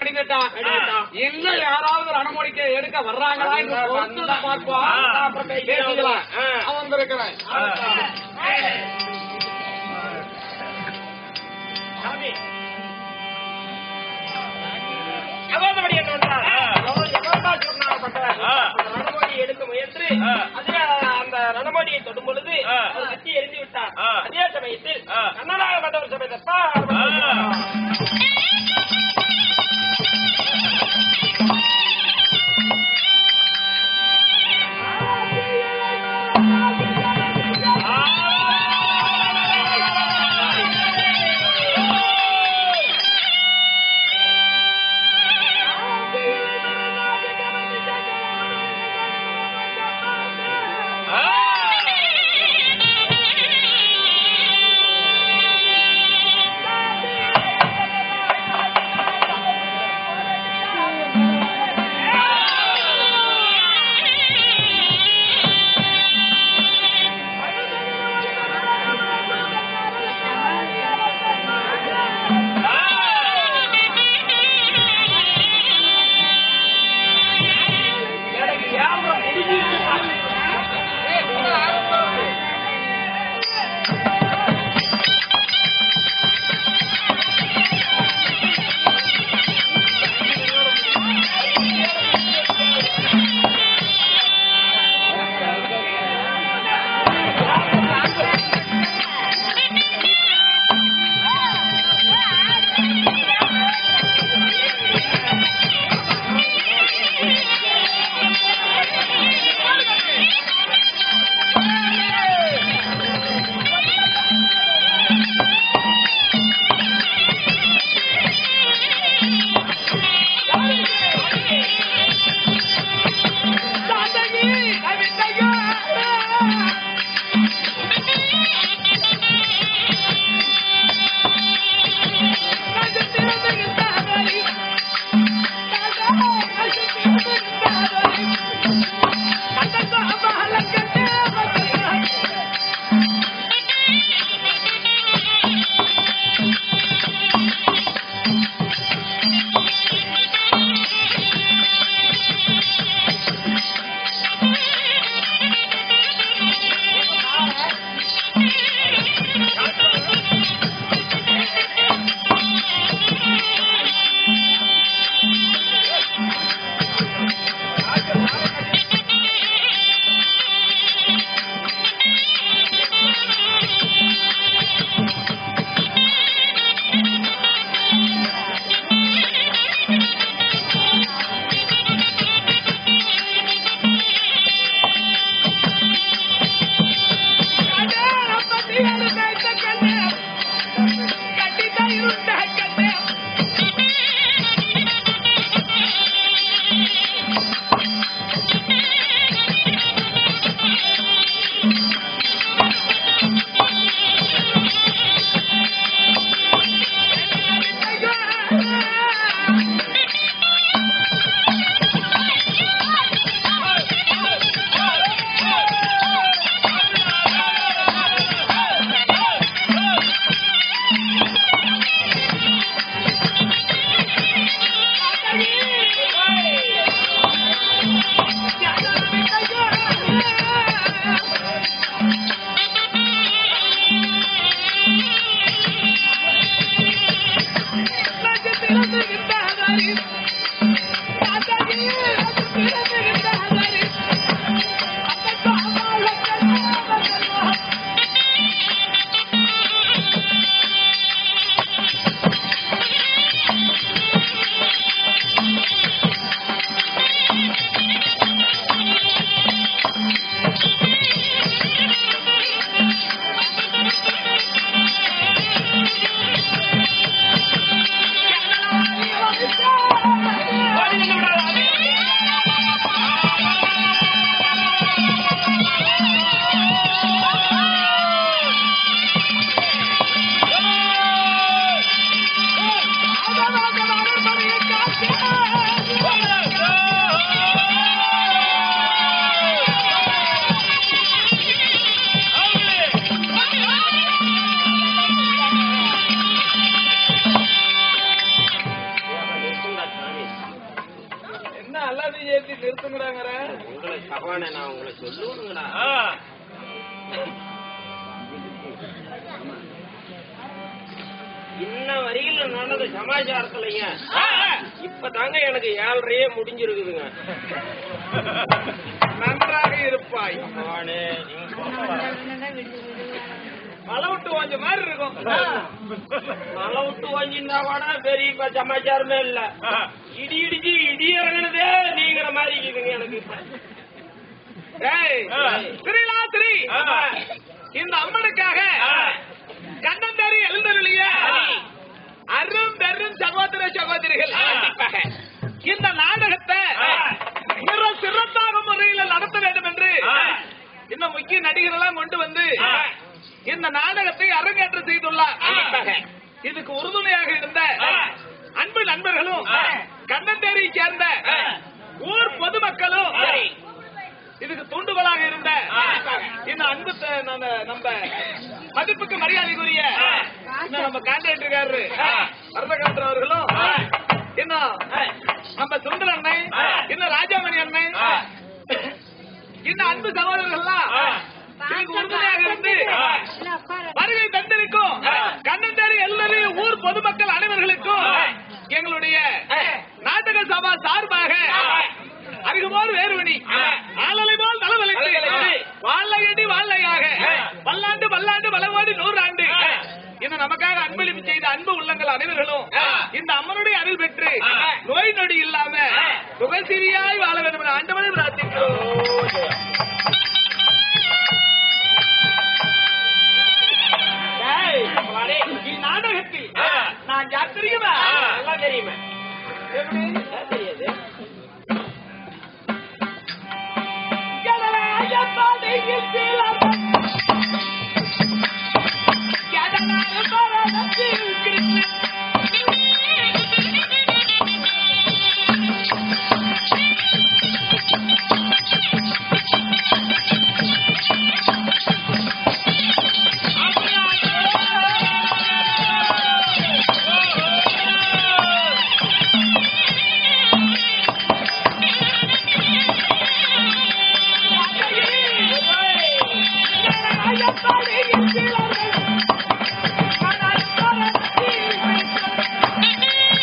கடிதட்டான் இன்னும் யாராவது ரணமோடிக்க எடுக்க வர்றாங்களா என்று பொறுத்து தான் பார்ப்போம் அப்புறம் பேசிக்கலாம் அவன் வந்திருக்கிறேன் அதாவது என்னவென்றால், அவர் எவர்தான் சொன்னார்பட்டவர், அந்த ரணமோடியை எடுக்க முயன்று அதே அந்த ரணமோடியை தொடும் பொழுது அவர் கத்தி எரிந்து விட்டார் அதே சமயத்தில் கண்ணனாக வந்தவர் சமயத்தப்பா ஆ என்ன எல்லாத்தையும் ஏற்றி நிறுத்துங்கிறாங்கிற உங்களை பகவானே நான் உங்களை சொல்லுவேனுங்கடா இன்ன வரையில நடந்த சமாச்சாரத்துலங்க இப்பதாங்க எனக்கு ஏழரையே முடிஞ்சிருக்குதுங்க நன்றாக இருப்பாய் பகவானே நீங்க சொல்லுங்க. மழை விட்டு கொஞ்ச மாதிரி இருக்கும் மழை விட்டு வாங்கியிருந்தா கூட பெரிய இப்ப சமாச்சாரமே இல்ல இடி இடிச்சு இடி இறங்குனதே நீங்கிற மாதிரி இருக்குதுங்க எனக்கு இப்ப. ஏய், ஸ்ரீலாத்திரி இந்த அம்மனுக்காக கண்ணந்தேரி எழுந்தருளிய அரும் பெரும் சகோதர சகோதரிகள் கண்டிப்பாக இந்த நாடகத்தை மிக சிறப்பாக முறையில் நடத்த வேண்டும் என்று இந்த முக்கிய நடிகர் எல்லாம் கொண்டு வந்து இந்த நாடகத்தை அரங்கேற்றம் செய்துள்ளார் கண்டிப்பாக இதுக்கு உறுதுணையாக இருந்த அன்பு நண்பர்களும் கண்ணந்தேரியை சேர்ந்த ஊர் பொதுமக்களும் இதுக்கு தூண்டுகோலாக இருந்த இந்த அன்பு த- நம்ம- நம்ம மதிப்புக்கு மரியாதைக்குரிய இன்னும் நம்ம கான்ட்ராக்டர்காரரு வரதகாந்தர் அவர்களும் இன்னும் நம்ம சுந்தர அண்ணன் இன்னும் ராஜாமணி அண்ணன் இன்னும் அன்பு சகோதரர்கள்லாம் இதுக்கு உறுதுணையாக இருந்து வருகை தந்திருக்கும் கண்ணந்தாரி எல்லாரையும் ஊர் பொதுமக்கள் அனைவர்களுக்கும் எங்களுடைய நாடக சபா சார்பாக அருகுமோர் வேறுவணி ஆளலை போல் நலவலைக்கு வாழையடி வாழையாக பல்லாண்டு பல்லாண்டு பலவாடி நூறாண்டு இந்த நமக்காக அன்பளிப்பு செய்த அன்பு உள்ளங்கள் அனைவர்களும் இந்த அம்மனுடைய அருள் பெற்று நோய் நொடி இல்லாம சுகசிரியாய் வாழ வேண்டும் என ஆண்டவனை பிரார்த்திக்கிறோம் டேய், வாடே, இந்நாடகத்தில் நான் யார் தெரியுமா நல்லா தெரியுமே எப்படி? நல்லா தெரியாது கடலாயப்பாதையில் சீலவன். கடலாறு பரதத்தில் கிருஷ்ணன். கடலாயப்பாதையில் சீலவன். கடலாறு பரதத்தில் கிருஷ்ணன்.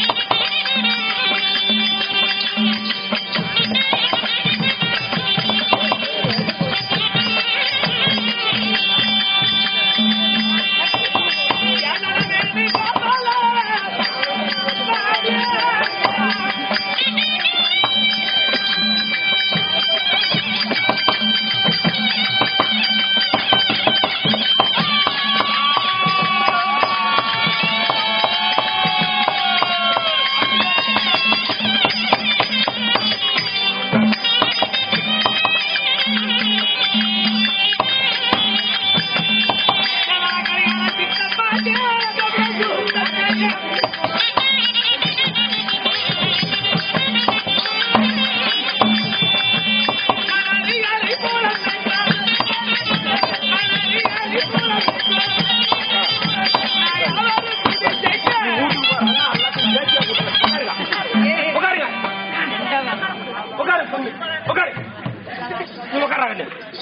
உட்காருங்க உட்காரு சுவாமி, உட்காரு நீ உட்காராங்க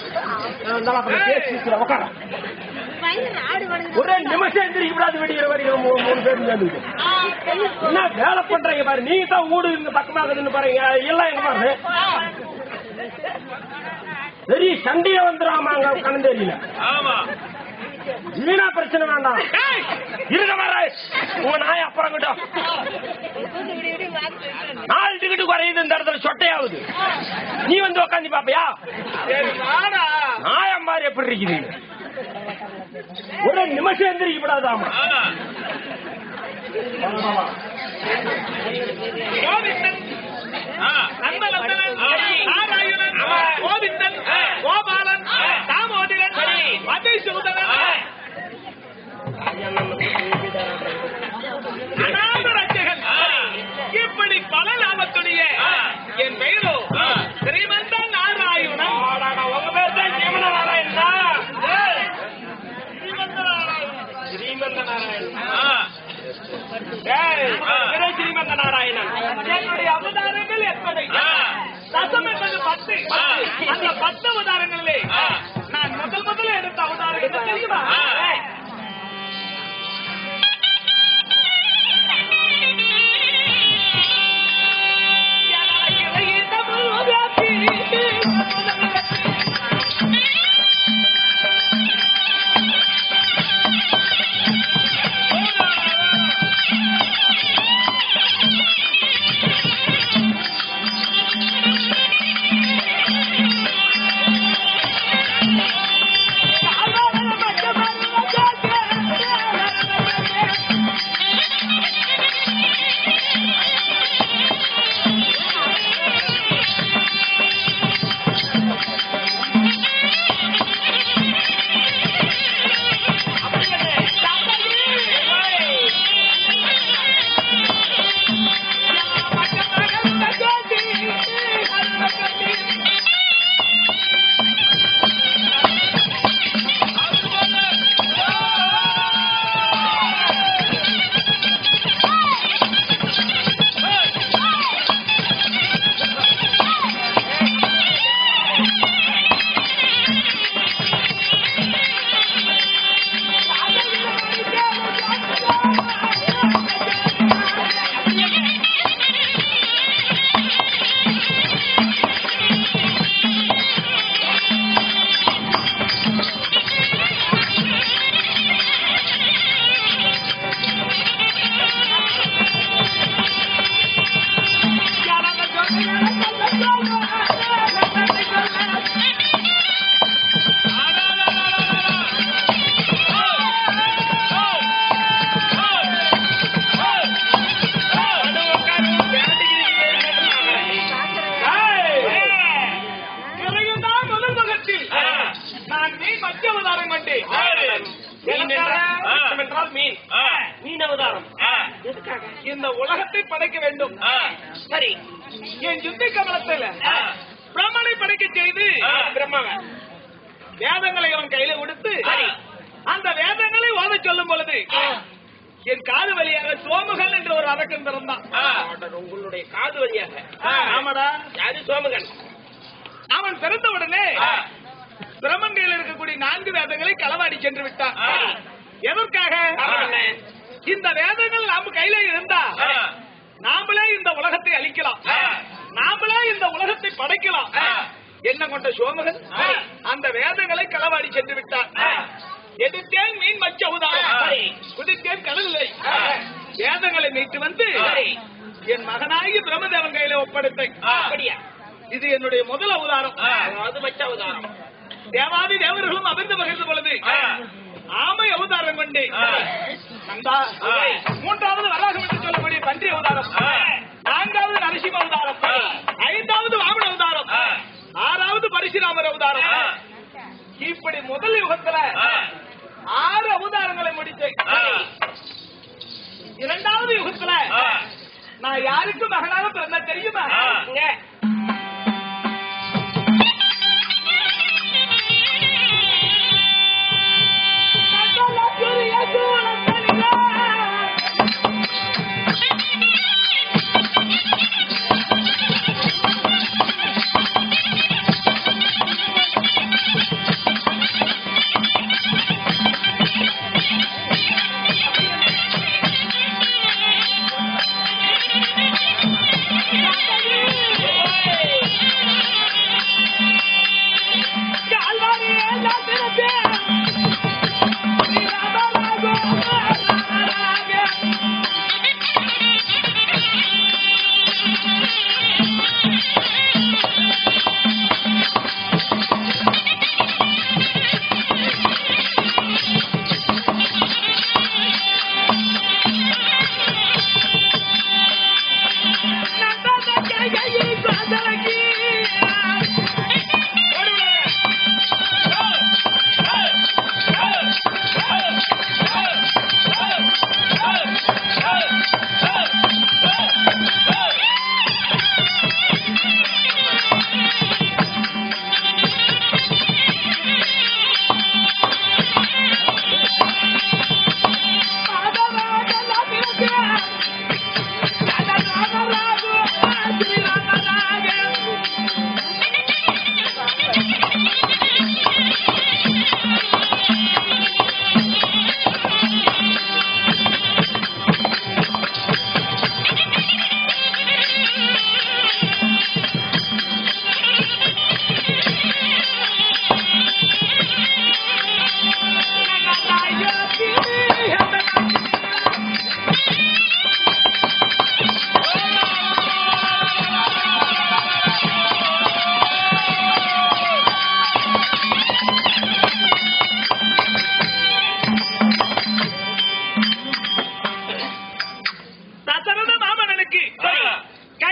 உட்கார ஒரே நிமிஷம் எந்திரிக்க கூடாது வெடிக்கிற வரைக்கும் மூ- மூணு பேர் சேர்ந்துட்டு. என்ன வேலை பண்றீங்க பாரு நீங்க தான் ஊடு இங்க பக்கமாகுதுன்னு பாருங்க எல்லாம் எங்க பாரு பெரிய சண்டையே வந்துடாமாங்க கணந்தேரியில ஆமா வீணா பிரச்சனை வேண்டாம் இருங்க வர உங்க நாய் அப்புறம் கிட்ட நாலு டிக்கெட்டு குறையுது இந்த இடத்துல சொட்டையாகுது நீ வந்து உட்காந்து பாப்பியா சரி, வாடா. நாயம் மாதிரி எப்படி இருக்குது ஒரு நிமிஷம் எந்திரிக்க கூடாதாமா ஆமா கோவிந்தன், ஆ. நந்தநந்தனன், ஆ. நாராயணன், ஆமா. கோவிந்தன், ஆ. கோபாலன், ஆ. தாமோதிரன், சரி. மதுசூதனன், ஆ. அநாத ரட்சகன். ஆ. இப்படி பல நாமத்துடைய ஆ. என் பெயரோ ஆ. ஸ்ரீமந்த நாராயணன் உங்க பேர் தான் ஜீவன நாராயணா ஸ்ரீமந்த நாராயணன். ஸ்ரீமந்த நாராயணன் ஆ. ஏய், ஆ. இவரே ஸ்ரீமந்த நாராயணன் என்னுடைய அவதாரங்கள் எத்தனை பத்து அந்த பத்து அவதாரங்களிலே நான் முதல் முதல்ல எடுத்த அவதாரம் என்ன தெரியுமா பிறகுதான் முதல் முகத்தில் நான் மீன் மத்திய அவதாரம் கண்டேன் மீன் என்றால் மீன் என்றால் மீன் மீன் அவதாரம் எதுக்காக இந்த உலகத்தை படைக்க வேண்டும் சரி என் யுத்தி கமலத்தில் பிரம்மனை படைக்க செய்து பிரம்மாவ வேதங்களை அவன் கையில கொடுத்து சரி. அந்த வேதங்களை ஓத சொல்லும் பொழுது என் காது வழியாக சோமுகன் என்ற ஒரு அரக்கன் பிறந்தான் உங்களுடைய காது வழியாக ஆமாடா யாரு சோமகன் அவன் பிறந்த உடனே பிரம்மன் கையில் இருக்கக்கூடிய நான்கு வேதங்களை களவாடி சென்று விட்டான் ஆ. எதற்காக காரணம் என்ன? இந்த வேதங்கள் நம்ம கையில இருந்தா நாமளே இந்த உலகத்தை அழிக்கலாம் ஆ. நாமளே இந்த உலகத்தை படைக்கலாம் ஆ. என்ன கொண்ட சோமகன் ஆ. அந்த வேதங்களை களவாடி சென்று விட்டான் ஆ. எடுத்தேன் மீன் மச்ச உதாரணம் ஆ. சரி. குதித்தேன் கடலில்லை ஆ. வேதங்களை மீட்டு வந்து சரி. என் மகனாகி பிரம்மதேவன் கையில ஒப்படைத்தேன் அப்படியா இது என்னுடைய முதல் அவதாரம் அது மச்ச அவதாரம் தேவாதி தேவர்களும் அமிர்ந்து மகிழ்ந்து பொழுது ஆ. ஆமை அவதாரம் கொண்டு ஆ. நந்தா ஆ. மூன்றாவது வராகம் என்று சொல்லக்கூடிய பன்றி அவதாரம் ஆ. நான்காவது நரசிம்ம அவதாரம் ஆ. ஐந்தாவது வாமன அவதாரம் ஆ. ஆறாவது பரசுராமர் அவதாரம் ஆ. இப்படி முதல் யுகத்துல ஆ. ஆறு அவதாரங்களை முடித்தேன் ஆ. இரண்டாவது யுகத்துல ஆ. நான் யாருக்கு மகனாக பிறந்தா தெரியுமா ஆ. இங்க.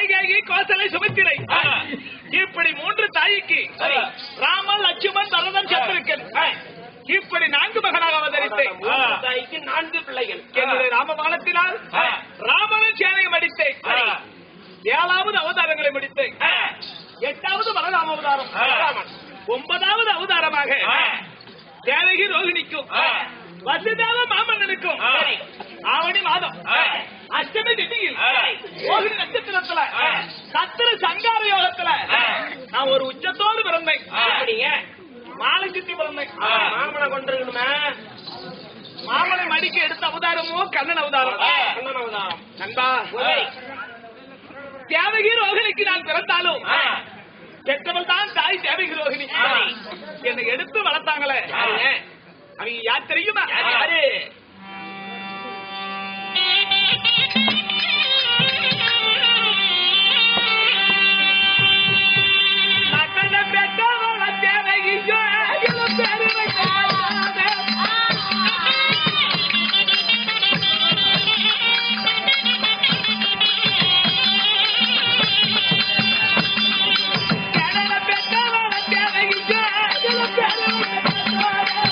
கைகேயி கோசலை சுமித்திரை இப்படி மூன்று தாய்க்கு சரி. ராமன் லட்சுமன் பரதன் சத்ருக்கன் இப்படி நான்கு மகனாக அவதரித்து மூன்று தாய்க்கு நான்கு பிள்ளைகள் என்னுடைய ராமபாலத்தினால் ஆ. ராமனும் சேனையை மடித்து சரி. ஏழாவது அவதாரங்களை முடித்து எட்டாவது பலராம அவதாரம் பலராமன். ஒன்பதாவது அவதாரமாக ஆ. தேவகி ரோகிணிக்கும் ஆ. வசுதாவ மாமன்னனுக்கும் சரி. ஆவணி மாதம் ஆ. அஷ்டமி திதியில் ஆ. ரோகிணி நட்சத்திரத்துல ஆ. சத்திர சங்கார யோகத்துல ஆ. நான் ஒரு உச்சத்தோடு பிறந்தேன் அப்படிங்க மாலை சுத்தி பிறந்தேன் மாமனை கொண்டிருக்கணுமே மாமனை மடிக்க எடுத்த அவதாரமோ கண்ணன் அவதாரம் கண்ணன் அவதாரம் நண்பா உதவி. தேவகி ரோகிணிக்கு நான் பிறந்தாலும் ஆ. பெற்றவள் தான் தாய் தேவகி ரோகிணி ஆ. என்னை எடுத்து வளர்த்தாங்களே யாருங்க? அவங்க யார் தெரியுமா யாரு? மகனை பெற்றவள தேவகி ஜோதியில பெருமை காணாதே. மகனை பெற்றவள தேவகி ஜோதியில பெருமை காணாதே.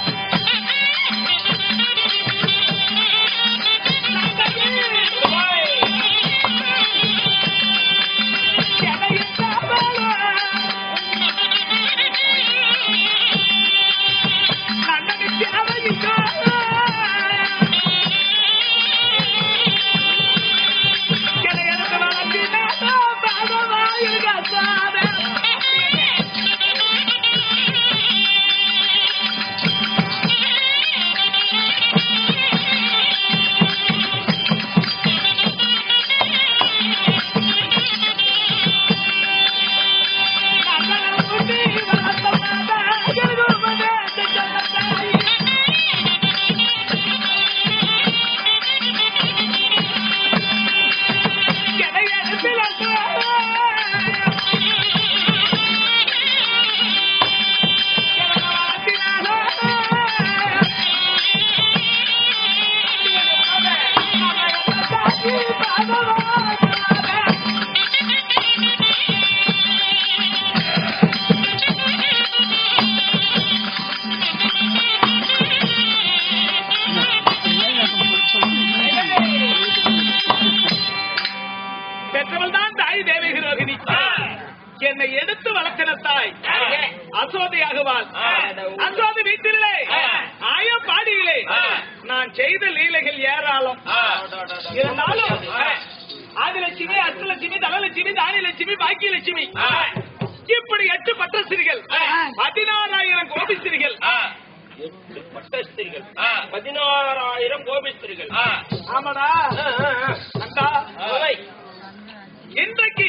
பெற்றவள் தான் தாய் தேவகி ரோகிணி என்னை எடுத்து வளர்க்கிற தாய் அசோதையாகுவாள் அசோதி வீட்டிலே ஆய பாடியிலே நான் செய்த லீலைகள் ஏராளம் இருந்தாலும் ஆதிலட்சுமி அஷ்டலட்சுமி தனலட்சுமி தானியலட்சுமி பாக்கியலட்சுமி இப்படி எட்டு பட்டஸ்திரிகள் பதினாறாயிரம் கோபிஸ்திரிகள் எட்டு பட்டஸ்திரிகள் பதினாறாயிரம் கோபிஸ்திரிகள் ஆமாடா அண்டா உதவி. இன்றைக்கு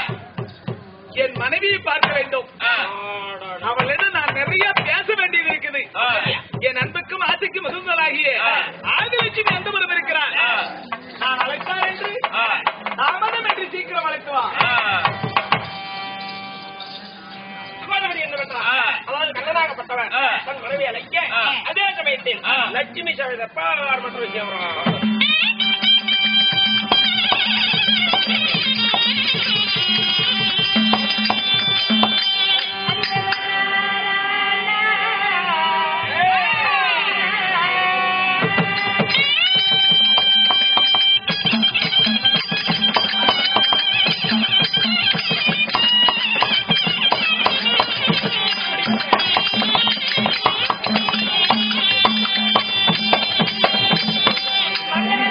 என் மனைவியை பார்க்க வேண்டும் அவளிடம் நான் நிறைய பேச வேண்டியது இருக்குது என் அன்புக்கும் ஆசைக்கும் மிகுந்தலாகிய ஆதிலட்சுமி எந்த புறம் இருக்கிறார் நான் அழைத்தார் என்று தாமதம் என்று சீக்கிரம் அழைத்துவான் சுபாதமணி என்னவென்றால், அதாவது கண்ணனாகப்பட்டவன் தன் மனைவி அழைக்க அதே சமயத்தில் லட்சுமி சமைதப்பார் மற்ற விஷயம் மங்கள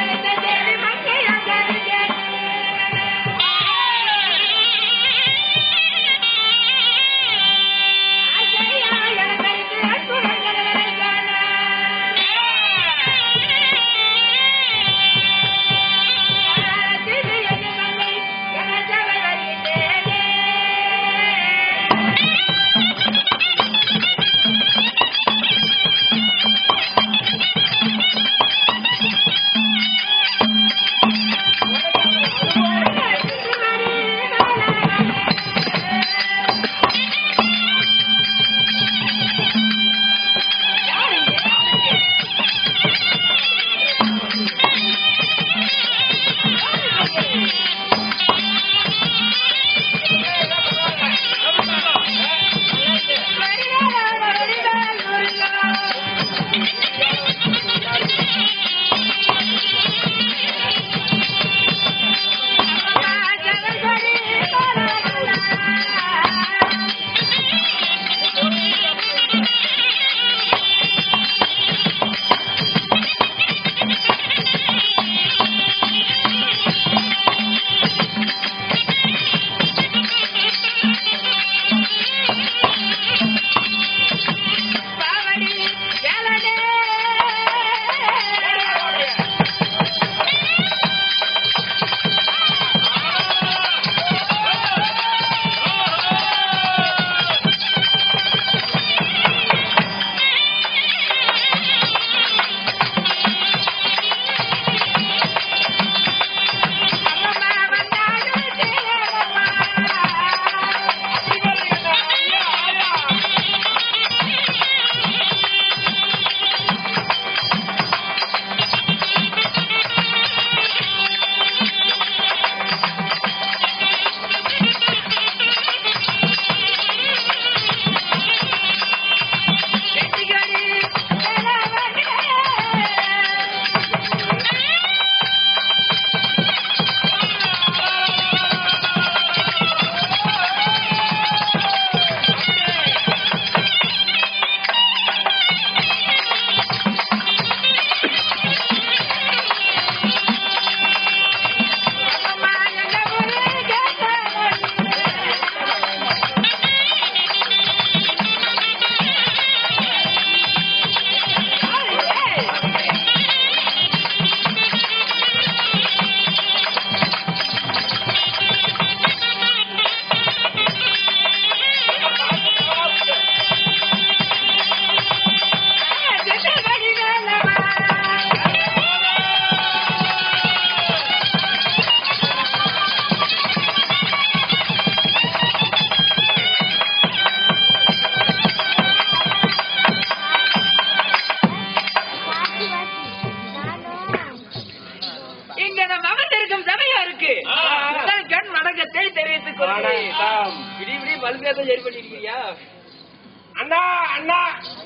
வணக்கம். விடி விடி பல்பேத்த சரி பண்ணிருக்கியா அண்ணா அண்ணா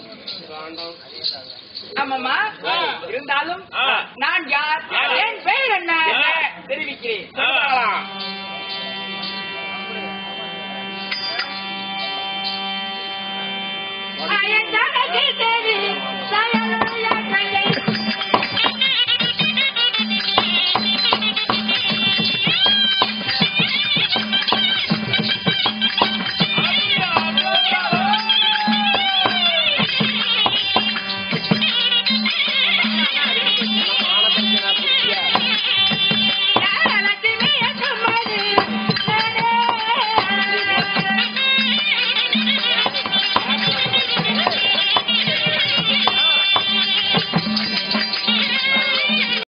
ஆமாமா இருந்தாலும் ஆ. நான் யார் யாரு? என் பெயர் என்ன என்ன? தெரிவிக்கிறேன் சொல்லலாம். என் தனக்கு தெரியும்